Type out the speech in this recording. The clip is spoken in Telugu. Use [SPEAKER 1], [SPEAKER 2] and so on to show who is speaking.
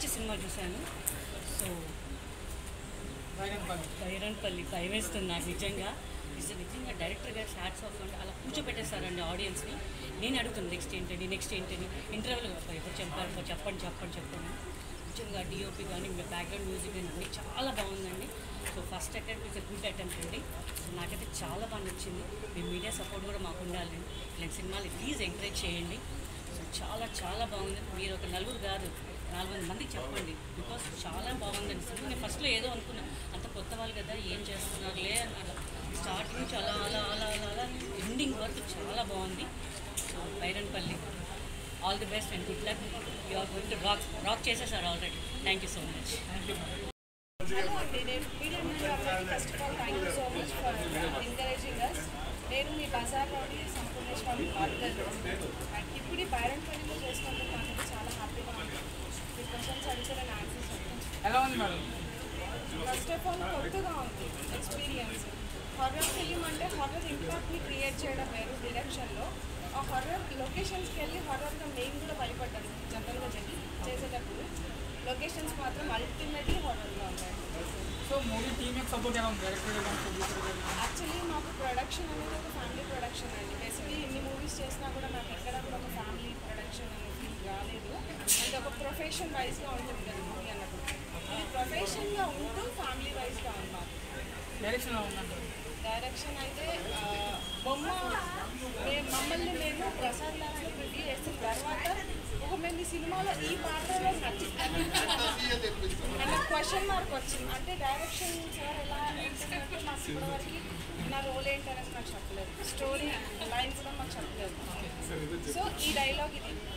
[SPEAKER 1] మంచి సినిమా చూశాను సో
[SPEAKER 2] వైరంపల్లి
[SPEAKER 1] బైరన్పల్లి భయం వేస్తుంది నాకు నిజంగా నిజ- నిజంగా డైరెక్టర్ గారు షార్ట్స్ ఆఫ్ అంటే అలా కూర్చోపెట్టేస్తారండి ఆడియన్స్ని నేను అడుగుతాను నెక్స్ట్ ఏంటని నెక్స్ట్ ఏంటని ఇంటర్వెల్ ఎప్పుడు చెప్పారు చెప్పండి చెప్పండి చెప్పండి నిజంగా డిఓపి కానీ బ్యాక్గ్రౌండ్ మ్యూజిక్ కానీ అన్నీ చాలా బాగుందండి so first attempt is good attempt అండి సో నాకైతే చాలా బాగా నచ్చింది మీ మీడియా సపోర్ట్ కూడా మాకు ఉండాలి ఇలాంటి సినిమాలు ప్లీజ్ ఎంకరేజ్ చేయండి సో చాలా చాలా బాగుంది మీరు ఒక నలుగురు కాదు నాలుగు వందల మందికి చెప్పండి బికాస్ చాలా బాగుందండి సినిమా నేను ఫస్ట్లో ఏదో అనుకున్నా అంత కొత్త వాళ్ళు కదా ఏం చేస్తున్నారులే అన్నారు స్టార్టింగ్ నుంచి అలా అలా అలా అలా అలా ఎండింగ్ వరకు చాలా బాగుంది so Byranpalli all the best and good luck you are going to rock rock చేసేసారు already thank you so much
[SPEAKER 3] hello అండి నేను media media first of all thank you so much for encouraging us నేను మీ బజార్ నుండి సంపూర్ణేశ్వరి మాట్లాడాను అండ్ ఇప్పుడు ఈ బైరన్ పనిలో చేసినందుకు నాకైతే చాలా హ్యాపీగా ఉంది మీ క్వశ్చన్స్ అడిగితే నేను ఆన్సర్స్ చెప్తాను
[SPEAKER 2] ఎలా ఉంది మేడం
[SPEAKER 3] ఫస్ట్ ఆఫ్ ఆల్ కొత్తగా ఉంది ఎక్స్పీరియన్స్ హర్రర్ ఫిలిం అంటే హర్రర్ ఇంపాక్ట్ని క్రియేట్ చేయడం వేరు డైరెక్షన్లో ఆ హర్రర్ లొకేషన్స్కి వెళ్ళి హర్రర్గా నేను కూడా భయపడ్డాను జనరల్గా చెప్పి చేసేటప్పుడు లొకేషన్స్ మాత్రం అల్టిమేట్లీ హర్రర్గా ఉంటాయి
[SPEAKER 2] సో మూవీ టీమ్ యొక్క సపోర్ట్ ఎలా ఉంది డైరెక్టర్ కానీ ప్రొడ్యూసర్ కానీ
[SPEAKER 3] యాక్చువల్లీ మాకు ప్రొడక్షన్ అనేది ఒక ఫ్యామిలీ ప్రొడక్షన్ అండి బేసిక్లీ ఎన్ని మూవీస్ చేసినా కూడా నాకు ఎక్కడ కూడా ఒక ఫ్యామిలీ ప్రొడక్షన్ అనే ఫీల్ రాలేదు అంటే ఒక ప్రొఫెషన్ వైజ్గా ఉంటుంది కదా మూవీ అన్నప్పుడు ఇది ప్రొఫెషన్గా ఉంటూ ఫ్యామిలీ వైజ్గా ఉంది మాకు
[SPEAKER 2] డైరెక్షన్ ఎలా ఉందంటారు
[SPEAKER 3] డైరెక్షన్ అయితే ఆ, బొమ్మ మేము మమ్మల్ని మేము ప్రసాద్ లాస్లో రివ్యూ చేసిన తర్వాత ఒక మేము ఈ సినిమాలో ఈ పాత్రలో నచ్చింది అంటే క్వశ్చన్ మార్క్ వచ్చింది అంటే డైరెక్షన్ సార్ ఎలా ఉంటుందంటే నాకు ఇప్పటివరకు నా రోల్ ఏంటనేది నాకు చెప్పలేదు స్టోరీ లైన్స్ కూడా మాకు చెప్పలేదు సో ఈ డైలాగ్ ఇది